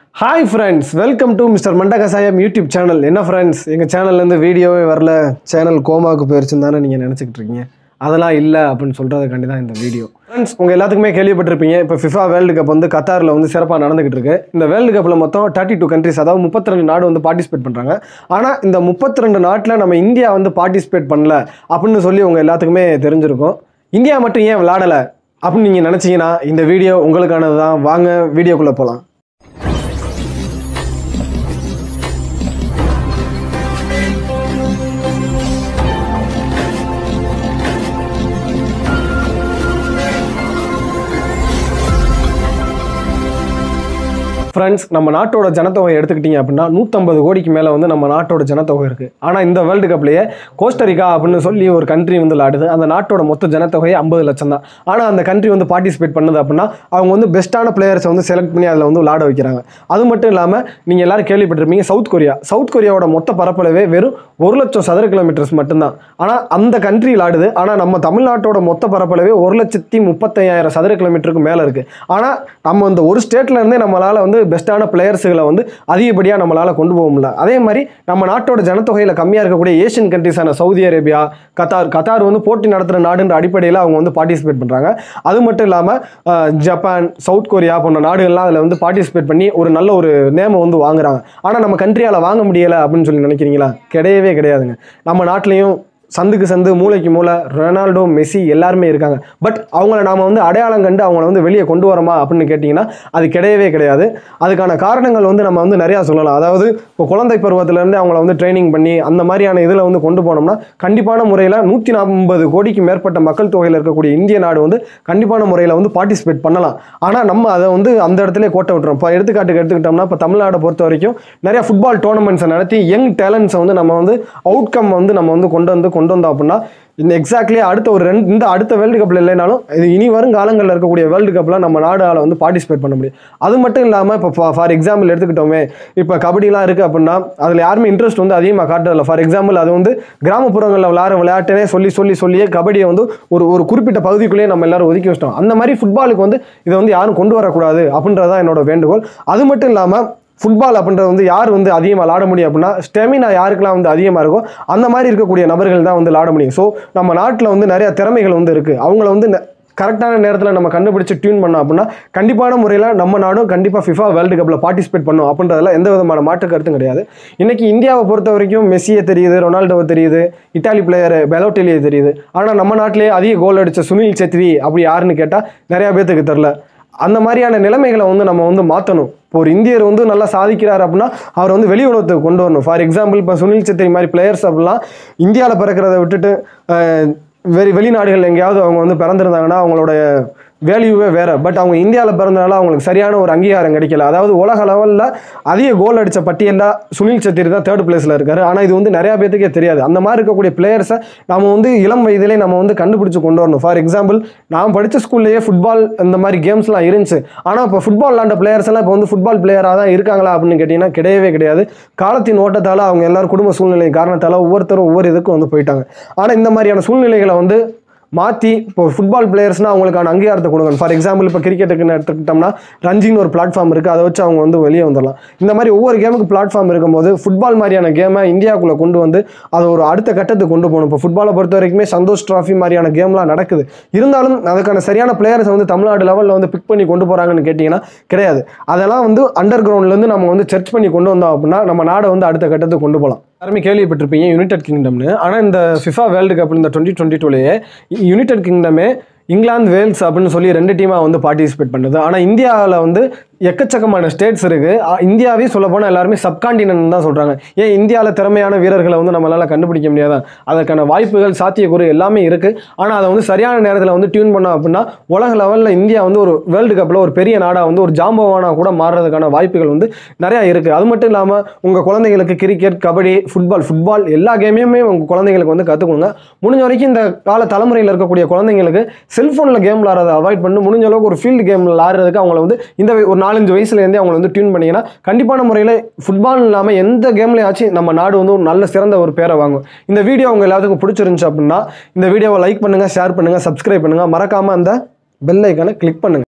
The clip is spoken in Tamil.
hi friends welcome to mister Mandakasayam YouTube channel என்ன ஃப்ரெண்ட்ஸ் எங்கள் சேனல்லேருந்து வீடியோவே வரல சேனல் கோமாவுக்கு போயிருச்சுன்னு தானே நீங்கள் நினச்சிக்கிட்டு இருக்கீங்க அதெல்லாம் இல்லை அப்படின்னு சொல்கிறதுக்காண்டி தான் இந்த வீடியோ ஃப்ரெண்ட்ஸ் உங்கள் எல்லாத்துக்குமே கேள்விப்பட்டிருப்பீங்க இப்போ ஃபிஃபா வேர்ல்டு கப் வந்து கத்தாரில் வந்து சிறப்பாக நடந்துகிட்டு இருக்கு இந்த வேர்ல்டு கப்பில் மொத்தம் தேர்ட்டி டூ கண்ட்ரிஸ் அதாவது 32 நாடு வந்து பார்ட்டிசிபேட் பண்ணுறாங்க ஆனால் இந்த 32 நாட்டில் நம்ம இந்தியா வந்து பார்ட்டிசிபேட் பண்ணல அப்படின்னு சொல்லி உங்கள் எல்லாத்துக்குமே தெரிஞ்சிருக்கும் இந்தியா மட்டும் ஏன் விளாடலை அப்படின்னு நீங்கள் நினச்சிங்கன்னா இந்த வீடியோ உங்களுக்கானது தான் வாங்க வீடியோக்குள்ளே போகலாம் ஃப்ரெண்ட்ஸ் நம்ம நாட்டோட ஜனத்தொகை எடுத்துக்கிட்டிங்க அப்படின்னா நூற்றம்பது கோடிக்கு மேலே வந்து நம்ம நாட்டோட ஜனத்தொகை இருக்குது ஆனால் இந்த வேர்ல்டு கப்லேயே கோஸ்டரிக்கா அப்படின்னு சொல்லி ஒரு கண்ட்ரி வந்து விளாடுது அந்த நாட்டோட மொத்த ஜனத்தொகை ஐம்பது லட்சம் தான் ஆனால் அந்த கண்ட்ரி வந்து பார்ட்டிசிபேட் பண்ணுது அப்படின்னா அவங்க வந்து பெஸ்ட்டான பிளேயர்ஸை வந்து செலக்ட் பண்ணி அதில் வந்து விளாட வைக்கிறாங்க அது மட்டும் இல்லாமல் நீங்கள் எல்லாரும் கேள்விப்பட்டிருப்பீங்க சவுத் கொரியா சவுத் கொரியாவோட மொத்த பரப்பளவே வெறும் ஒரு லட்சம் சதுர கிலோமீட்டர்ஸ் மட்டும்தான் ஆனால் அந்த கண்ட்ரி விளாடுது ஆனால் நம்ம தமிழ்நாட்டோட மொத்த பரப்பளவே ஒரு லட்சத்தி முப்பத்தையாயிரம் சதுர கிலோமீட்டருக்கு மேலே இருக்குது ஆனால் நம்ம இந்த ஒரு ஸ்டேட்ல இருந்தே நம்மளால் வந்து பெஸ்ட்டான பிளேயர்ஸுகளை வந்து அதிகப்படியாக நம்மளால் கொண்டு போக முடியல அதே மாதிரி நம்ம நாட்டோட ஜனத்தொகையில் கம்மியாக இருக்கக்கூடிய ஏஷியன் கண்ட்ரிஸான சவுதி அரேபியா கத்தார் கத்தார் வந்து போட்டி நடத்துகிற நாடுன்ற அடிப்படையில் அவங்க வந்து பார்ட்டிசிபேட் பண்ணுறாங்க அது மட்டும் இல்லாமல் ஜப்பான் சவுத் கொரியா போன்ற நாடுகள்லாம் அதில் வந்து பார்ட்டிசிபேட் பண்ணி ஒரு நல்ல ஒரு நேமை வந்து வாங்குறாங்க ஆனால் நம்ம கண்ட்ரியால் வாங்க முடியலை அப்படின்னு சொல்லி நினைக்கிறீங்களா கிடையவே கிடையாதுங்க நம்ம நாட்டிலையும் சந்துக்கு சந்து மூளைக்கு மூளை ரொனால்டோ மெஸ்ஸி எல்லாருமே இருக்காங்க பட் அவங்கள நாம் வந்து அடையாளம் கண்டு அவங்கள வந்து வெளியே கொண்டு வரோமா அப்படின்னு கேட்டிங்கன்னா அது கிடையவே கிடையாது அதுக்கான காரணங்கள் வந்து நம்ம வந்து நிறையா சொல்லலாம் அதாவது இப்போ குழந்தை பருவத்திலேருந்து அவங்கள வந்து ட்ரைனிங் பண்ணி அந்த மாதிரியான இதில் வந்து கொண்டு போனோம்னா கண்டிப்பான முறையில் நூற்றி நாற்பது கோடிக்கு மேற்பட்ட மக்கள் தொகையில் இருக்கக்கூடிய இந்திய நாடு வந்து கண்டிப்பான முறையில் வந்து பார்ட்டிசிபேட் பண்ணலாம் ஆனால் நம்ம அதை வந்து அந்த இடத்துல கோட்டை விட்டுறோம் இப்போ எடுத்துக்காட்டுக்கு எடுத்துக்கிட்டோம்னா இப்போ தமிழ்நாடை பொறுத்த வரைக்கும் நிறைய ஃபுட்பால் டோர்னமெண்ட்ஸை நடத்தி யங் டேலண்ட்ஸை வந்து நம்ம வந்து அவுட்கம் வந்து நம்ம வந்து கொண்டு வந்து கொண்டு வந்தோம் அப்படின்னா இந்த எக்ஸாக்ட்லி அடுத்த ஒரு ரெண்டு இந்த அடுத்த வேர்ல்டு கப்பில் இல்லைனாலும் இது இனி வரும் காலங்களில் இருக்கக்கூடிய வேர்ல்டு கப்பில் நம்ம நாடால் வந்து பார்ட்டிசிபேட் பண்ண முடியும் அது மட்டும் இல்லாமல் இப்போ ஃபார் எக்ஸாம்பிள் எடுத்துக்கிட்டோமே இப்போ கபடிலாம் இருக்குது அப்படின்னா அதில் யாருமே இன்ட்ரெஸ்ட் வந்து அதிகமாக காட்டுறதில்ல ஃபார் எக்ஸாம்பிள் அது வந்து கிராமப்புறங்களில் விளையாட விளையாட்டுனே சொல்லி சொல்லி சொல்லியே கபடியை வந்து ஒரு ஒரு குறிப்பிட்ட பகுதிக்குள்ளேயே நம்ம எல்லாரும் ஒதுக்கி வச்சிட்டோம் அந்த மாதிரி ஃபுட்பாலுக்கு வந்து இதை வந்து யாரும் கொண்டு வரக்கூடாது அப்படின்றது தான் என்னோட வேண்டுகோள் அது மட்டும் இல்லாமல் ஃபுட்பால் அப்படின்றது வந்து யார் வந்து அதிகமாக விளாட முடியும் அப்படின்னா ஸ்டெமினா யாருக்கெல்லாம் வந்து அதிகமாக இருக்கோ அந்த மாதிரி இருக்கக்கூடிய நபர்கள் தான் வந்து விளாட முடியும் ஸோ நம்ம நாட்டில் வந்து நிறைய திறமைகள் வந்து இருக்குது அவங்கள வந்து கரெக்டான நேரத்தில் நம்ம கண்டுபிடிச்சு டியூன் பண்ணோம் அப்படின்னா கண்டிப்பான முறையில் நம்ம நாடும் கண்டிப்பாக ஃபிஃபா வேர்ல்டு கப்பில் பார்ட்டிசிபேட் பண்ணும் அப்படின்றதுல எந்த விதமான மாற்று கருத்தும் கிடையாது இன்றைக்கி இந்தியாவை பொறுத்த வரைக்கும் மெஸ்ஸியை தெரியுது ரொனால்டோவை தெரியுது இட்டாலி பிளேயர் பெலோட்டெலியை தெரியுது ஆனால் நம்ம நாட்டிலேயே அதிக கோல் அடித்த சுனில் சேத்ரி அப்படி யாருன்னு கேட்டால் நிறையா பேத்துக்கு தெரில அந்த மாதிரியான நிலைமைகளை வந்து நம்ம வந்து மாற்றணும் இப்போ ஒரு இந்தியர் வந்து நல்லா சாதிக்கிறார் அப்படின்னா அவர் வந்து வெளி உலகத்துக்கு கொண்டு வரணும் ஃபார் எக்ஸாம்பிள் இப்போ சுனில் சேத்ரி மாதிரி பிளேயர்ஸ் அப்படிலாம் இந்தியாவில் பிறக்கிறத விட்டுட்டு அஹ், வெளி வெளிநாடுகள் எங்கேயாவது அவங்க வந்து பிறந்திருந்தாங்கன்னா அவங்களோட வேல்யூவே வேறு பட் அவங்க இந்தியாவில் பிறந்தனால அவங்களுக்கு சரியான ஒரு அங்கீகாரம் கிடைக்கல அதாவது உலக லெவலில் அதிக கோல் அடித்த பட்டியலில் சுனில் சத்திரி தான் தேர்ட் பிளேஸில் இருக்காரு ஆனால் இது வந்து நிறையா பேத்துக்கே தெரியாது அந்த மாதிரி இருக்கக்கூடிய பிளேயர்ஸை நம்ம வந்து இளம் வயதிலே நம்ம வந்து கண்டுபிடிச்சு கொண்டு வரணும் ஃபார் எக்ஸாம்பிள் நான் படித்த ஸ்கூல்லேயே ஃபுட்பால் இந்த மாதிரி கேம்ஸ்லாம் இருந்துச்சு ஆனால் இப்போ ஃபுட்பால் விளாண்ட பிளேயர்ஸ் எல்லாம் இப்போ வந்து ஃபுட்பால் பிளேயராக தான் இருக்காங்களா அப்படின்னு கேட்டிங்கன்னா கிடையவே கிடையாது காலத்தின் ஓட்டத்தால் அவங்க எல்லாரும் குடும்ப சூழ்நிலை காரணத்தால் ஒவ்வொருத்தரும் ஒவ்வொரு இதுக்கும் வந்து போயிட்டாங்க ஆனால் இந்த மாதிரியான சூழ்நிலைகளை வந்து மாற்றி இப்போ ஃபுட்பால் பிளேயர்ஸ்னால் அவங்களுக்கான அங்கீகாரத்தை கொடுங்க ஃபார் எக்ஸாம்பிள் இப்போ கிரிக்கெட்டுக்குன்னு எடுத்துக்கிட்டோம்னா ரஞ்சின்னு ஒரு பிளாட்ஃபார்ம் இருக்குது அதை வச்சு அவங்க வந்து வெளியே வந்துடலாம் இந்த மாதிரி ஒவ்வொரு கேமுக்கு பிளாட்ஃபார்ம் இருக்கும்போது ஃபுட்பால் மாதிரியான கேமை இந்தியாவுக்குள்ளே கொண்டு வந்து அதை ஒரு அடுத்த கட்டத்துக்கு கொண்டு போகணும் இப்போ ஃபுட்பாலை பொறுத்த வரைக்குமே சந்தோஷ் ட்ராஃபி மாதிரியான கேம்லாம் நடக்குது இருந்தாலும் அதுக்கான சரியான பிளேயர்ஸை வந்து தமிழ்நாடு லெவலில் வந்து பிக் பண்ணி கொண்டு போகிறாங்கன்னு கேட்டிங்கன்னா கிடையாது அதெல்லாம் வந்து அண்டர் கிரவுண்ட்லேருந்து நம்ம வந்து சர்ச் பண்ணி கொண்டு வந்தோம் அப்படின்னா நம்ம நாடை வந்து அடுத்த கட்டத்துக்கு கொண்டு போகலாம் எல்லாருமே கேள்விப்பட்டிருப்பீங்க யுனைடெட் கிங்டம்னு ஆனால் இந்த ஃபிஃபா வேர்ல்டு கப் இந்த டுவெண்ட்டி டுவெண்ட்டி டூலேயே யுனைடெட் கிங்டமே இங்கிலாந்து வேல்ஸ் அப்படின்னு சொல்லி ரெண்டு டீமாக வந்து பார்ட்டிசிபேட் பண்ணுது ஆனால் இந்தியாவில் வந்து எக்கச்சக்கமான ஸ்டேட்ஸ் இருக்குது இந்தியாவே சொல்ல போனால் எல்லாருமே சப்காண்டினன் தான் சொல்கிறாங்க ஏன் இந்தியாவில் திறமையான வீரர்களை வந்து நம்மளால் கண்டுபிடிக்க முடியாதா அதற்கான வாய்ப்புகள் சாத்தியக்கூறு எல்லாமே இருக்குது ஆனால் அதை வந்து சரியான நேரத்தில் வந்து டியூன் பண்ணோம் அப்படின்னா உலக லெவலில் இந்தியா வந்து ஒரு வேர்ல்டு கப்பில் ஒரு பெரிய நாடாக வந்து ஒரு ஜாம்பவானாக கூட மாறுறதுக்கான வாய்ப்புகள் வந்து நிறையா இருக்குது அது மட்டும் இல்லாமல் உங்கள் குழந்தைங்களுக்கு கிரிக்கெட் கபடி ஃபுட்பால் ஃபுட்பால் எல்லா கேமையுமே உங்கள் குழந்தைங்களுக்கு வந்து கற்றுக்கோங்க முடிஞ்ச வரைக்கும் இந்த கால தலைமுறையில் இருக்கக்கூடிய குழந்தைங்களுக்கு செல்ஃபோனில் கேம் விளாட்றதை அவாய்ட் பண்ணி முடிஞ்ச அளவுக்கு ஒரு ஃபீல்டு கேம் விளாட்றதுக்கு அவங்கள வந்து இந்த ஒரு நாலஞ்சு வயசுலேருந்தே அவங்கள வந்து டியூன் பண்ணிங்கன்னா கண்டிப்பான முறையில் ஃபுட்பால் இல்லாமல் எந்த கேம்லையாச்சும் நம்ம நாடு வந்து ஒரு நல்ல சிறந்த ஒரு பேரை வாங்கும் இந்த வீடியோ உங்கள் எல்லாத்துக்கும் பிடிச்சிருந்துச்சு அப்படின்னா இந்த வீடியோவை லைக் பண்ணுங்கள் ஷேர் பண்ணுங்கள் சப்ஸ்கிரைப் பண்ணுங்கள் மறக்காமல் அந்த பெல் ஐக்கானை கிளிக் பண்ணுங்கள்